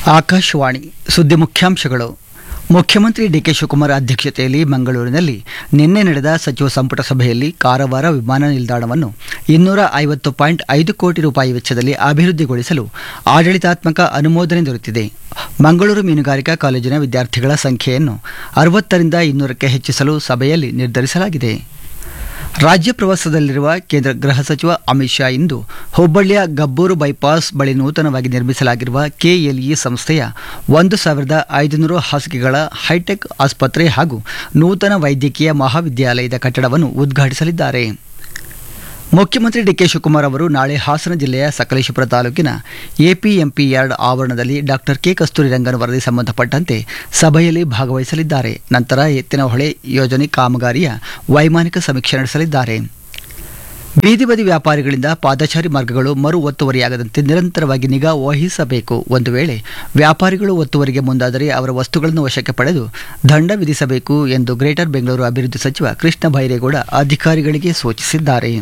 ಆಕಾಶವಾಣಿ ಸುದ್ದಿ ಮುಖ್ಯಾಂಶಗಳು ಮುಖ್ಯಮಂತ್ರಿ ಡಿಕೆ ಶಿವಕುಮಾರ್ ಅಧ್ಯಕ್ಷತೆಯಲ್ಲಿ ಮಂಗಳೂರಿನಲ್ಲಿ ನಿನ್ನೆ ನಡೆದ ಸಚಿವ ಸಂಪುಟ ಸಭೆಯಲ್ಲಿ ಕಾರವಾರ ವಿಮಾನ ನಿಲ್ದಾಣವನ್ನು ಇನ್ನೂರ ಐವತ್ತು ಪಾಯಿಂಟ್ ಐದು ಕೋಟಿ ರೂಪಾಯಿ ವೆಚ್ಚದಲ್ಲಿ ಅಭಿವೃದ್ಧಿಗೊಳಿಸಲು ಆಡಳಿತಾತ್ಮಕ ಅನುಮೋದನೆ ದೊರೆತಿದೆ ಮಂಗಳೂರು ಮೀನುಗಾರಿಕಾ ಕಾಲೇಜಿನ ವಿದ್ಯಾರ್ಥಿಗಳ ಸಂಖ್ಯೆಯನ್ನು ಅರವತ್ತರಿಂದ ಇನ್ನೂರಕ್ಕೆ ಹೆಚ್ಚಿಸಲು ಸಭೆಯಲ್ಲಿ ನಿರ್ಧರಿಸಲಾಗಿದೆ ರಾಜ್ಯ ಪ್ರವಾಸದಲ್ಲಿರುವ ಕೇಂದ್ರ ಗೃಹ ಸಚಿವ ಅಮಿತ್ ಶಾ ಇಂದು ಹುಬ್ಬಳ್ಳಿಯ ಗಬ್ಬೂರು ಬೈಪಾಸ್ ಬಳಿ ನೂತನವಾಗಿ ನಿರ್ಮಿಸಲಾಗಿರುವ ಕೆಎಲ್ಇ ಸಂಸ್ಥೆಯ ಒಂದು ಸಾವಿರದ ಐದುನೂರು ಹಾಸಿಗೆಗಳ ಹೈಟೆಕ್ ಆಸ್ಪತ್ರೆ ಹಾಗೂ ನೂತನ ವೈದ್ಯಕೀಯ ಮಹಾವಿದ್ಯಾಲಯದ ಕಟ್ಟಡವನ್ನು ಉದ್ಘಾಟಿಸಲಿದ್ದಾರೆ ಮುಖ್ಯಮಂತ್ರಿ ಡಿಕೆ ಶಿವಕುಮಾರ್ ಅವರು ನಾಳೆ ಹಾಸನ ಜಿಲ್ಲೆಯ ಸಕಲೇಶಪುರ ತಾಲೂಕಿನ ಎಪಿಎಂಪಿ ಯಾರ್ಡ್ ಆವರಣದಲ್ಲಿ ಡಾಕ್ಟರ್ ಕೆ ಕಸ್ತೂರಿ ರಂಗನ್ ವರದಿ ಸಂಬಂಧಪಟ್ಟಂತೆ ಸಭೆಯಲ್ಲಿ ಭಾಗವಹಿಸಲಿದ್ದಾರೆ ನಂತರ ಎತ್ತಿನಹೊಳೆ ಯೋಜನೆ ಕಾಮಗಾರಿಯ ವೈಮಾನಿಕ ಸಮೀಕ್ಷೆ ನಡೆಸಲಿದ್ದಾರೆ ಬೀದಿ ಬದಿ ವ್ಯಾಪಾರಿಗಳಿಂದ ಪಾದಚಾರಿ ಮಾರ್ಗಗಳು ಮರು ಒತ್ತುವರಿಯಾಗದಂತೆ ನಿರಂತರವಾಗಿ ನಿಗಾ ವಹಿಸಬೇಕು ಒಂದು ವೇಳೆ ವ್ಯಾಪಾರಿಗಳು ಒತ್ತುವರಿಗೆ ಮುಂದಾದರೆ ಅವರ ವಸ್ತುಗಳನ್ನು ವಶಕ್ಕೆ ಪಡೆದು ದಂಡ ವಿಧಿಸಬೇಕು ಎಂದು ಗ್ರೇಟರ್ ಬೆಂಗಳೂರು ಅಭಿವೃದ್ಧಿ ಸಚಿವ ಕೃಷ್ಣ ಬೈರೇಗೌಡ ಅಧಿಕಾರಿಗಳಿಗೆ ಸೂಚಿಸಿದ್ದಾರೆ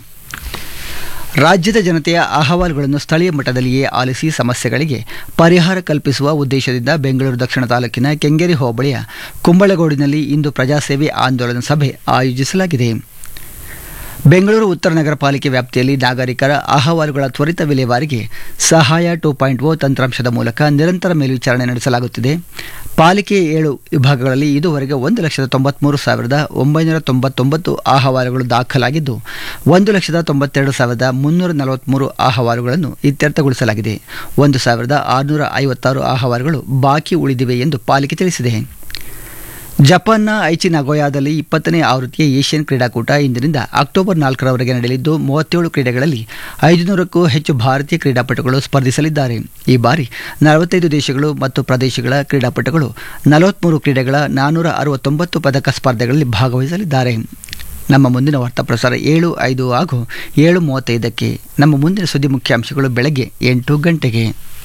ರಾಜ್ಯದ ಜನತೆಯ ಅಹವಾಲುಗಳನ್ನು ಸ್ಥಳೀಯ ಮಟ್ಟದಲ್ಲಿಯೇ ಆಲಿಸಿ ಸಮಸ್ಯೆಗಳಿಗೆ ಪರಿಹಾರ ಕಲ್ಪಿಸುವ ಉದ್ದೇಶದಿಂದ ಬೆಂಗಳೂರು ದಕ್ಷಿಣ ತಾಲೂಕಿನ ಕೆಂಗೇರಿ ಹೋಬಳಿಯ ಕುಂಬಳಗೋಡಿನಲ್ಲಿ ಇಂದು ಪ್ರಜಾಸೇವೆ ಆಂದೋಲನ ಸಭೆ ಆಯೋಜಿಸಲಾಗಿದೆ ಬೆಂಗಳೂರು ಉತ್ತರ ನಗರ ಪಾಲಿಕೆ ವ್ಯಾಪ್ತಿಯಲ್ಲಿ ನಾಗರಿಕರ ಅಹವಾಲುಗಳ ತ್ವರಿತ ವಿಲೇವಾರಿಗೆ ಸಹಾಯ ಟು ಪಾಯಿಂಟ್ ಓ ತಂತ್ರಾಂಶದ ಮೂಲಕ ನಿರಂತರ ಮೇಲ್ವಿಚಾರಣೆ ನಡೆಸಲಾಗುತ್ತಿದೆ ಪಾಲಿಕೆಯ ಏಳು ವಿಭಾಗಗಳಲ್ಲಿ ಇದುವರೆಗೆ ಒಂದು ಲಕ್ಷದ ತೊಂಬತ್ಮೂರು ಸಾವಿರದ ಒಂಬೈನೂರ ತೊಂಬತ್ತೊಂಬತ್ತು ಅಹವಾಲುಗಳು ದಾಖಲಾಗಿದ್ದು ಒಂದು ಲಕ್ಷದ ತೊಂಬತ್ತೆರಡು ಸಾವಿರದ ಮುನ್ನೂರ ನಲವತ್ತ್ಮೂರು ಅಹವಾಲುಗಳನ್ನು ಇತ್ಯರ್ಥಗೊಳಿಸಲಾಗಿದೆ ಒಂದು ಸಾವಿರದ ಆರುನೂರ ಐವತ್ತಾರು ಅಹವಾಲುಗಳು ಬಾಕಿ ಉಳಿದಿವೆ ಎಂದು ಪಾಲಿಕೆ ತಿಳಿಸಿದೆ ಜಪಾನ್ನ ಐಚಿ ನಗೋಯಾದಲ್ಲಿ ಇಪ್ಪತ್ತನೇ ಆವೃತ್ತಿಯ ಏಷ್ಯನ್ ಕ್ರೀಡಾಕೂಟ ಇಂದಿನಿಂದ ಅಕ್ಟೋಬರ್ ನಾಲ್ಕರವರೆಗೆ ನಡೆಯಲಿದ್ದು ಮೂವತ್ತೇಳು ಕ್ರೀಡೆಗಳಲ್ಲಿ ಐದುನೂರಕ್ಕೂ ಹೆಚ್ಚು ಭಾರತೀಯ ಕ್ರೀಡಾಪಟುಗಳು ಸ್ಪರ್ಧಿಸಲಿದ್ದಾರೆ ಈ ಬಾರಿ ನಲವತ್ತೈದು ದೇಶಗಳು ಮತ್ತು ಪ್ರದೇಶಗಳ ಕ್ರೀಡಾಪಟುಗಳು ನಲವತ್ಮೂರು ಕ್ರೀಡೆಗಳ ನಾನ್ನೂರ ಅರವತ್ತೊಂಬತ್ತು ಪದಕ ಸ್ಪರ್ಧೆಗಳಲ್ಲಿ ಭಾಗವಹಿಸಲಿದ್ದಾರೆ ನಮ್ಮ ಮುಂದಿನ ವಾರ್ತಾ ಪ್ರಸಾರ ಏಳು ಐದು ಹಾಗೂ ಏಳು ಮೂವತ್ತೈದಕ್ಕೆ ನಮ್ಮ ಮುಂದಿನ ಸುದ್ದಿ ಮುಖ್ಯಾಂಶಗಳು ಬೆಳಗ್ಗೆ ಎಂಟು ಗಂಟೆಗೆ